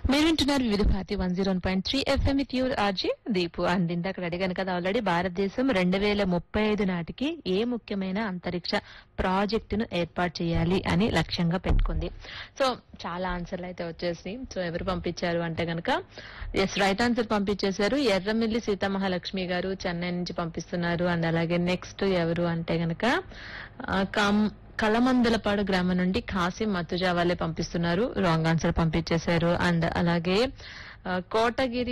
మీరు వింటున్నారు Vividh Bharati one zero point three FM with your RJ Deepu and ఇందాక అడిగాను కదా ఆల్రెడీ భారతదేశం రెండు వేల ముప్పై ఐదు నాటికి ఏ ముఖ్యమైన అంతరిక్ష ప్రాజెక్టును ఏర్పాటు చేయాలి అని లక్ష్యంగా పెట్టుకుంది సో చాలా ఆన్సర్లు అయితే వచ్చేసి సో ఎవరు పంపించారు అంటే గనక ఎస్ రైట్ ఆన్సర్ పంపించేశారు ఎర్రమిల్లి సీతామహాలక్ష్మి గారు చెన్నై నుంచి పంపిస్తున్నారు అండ్ అలాగే నెక్స్ట్ ఎవరు అంటే గనక ఆ, కమ్ కలమందలపాడు గ్రామం నుండి కాసిం మతుజా వాళ్ళే పంపిస్తున్నారు రాంగ్ ఆన్సర్ పంపించేశారు అండ్ అలాగే ఆ, కోటగిరి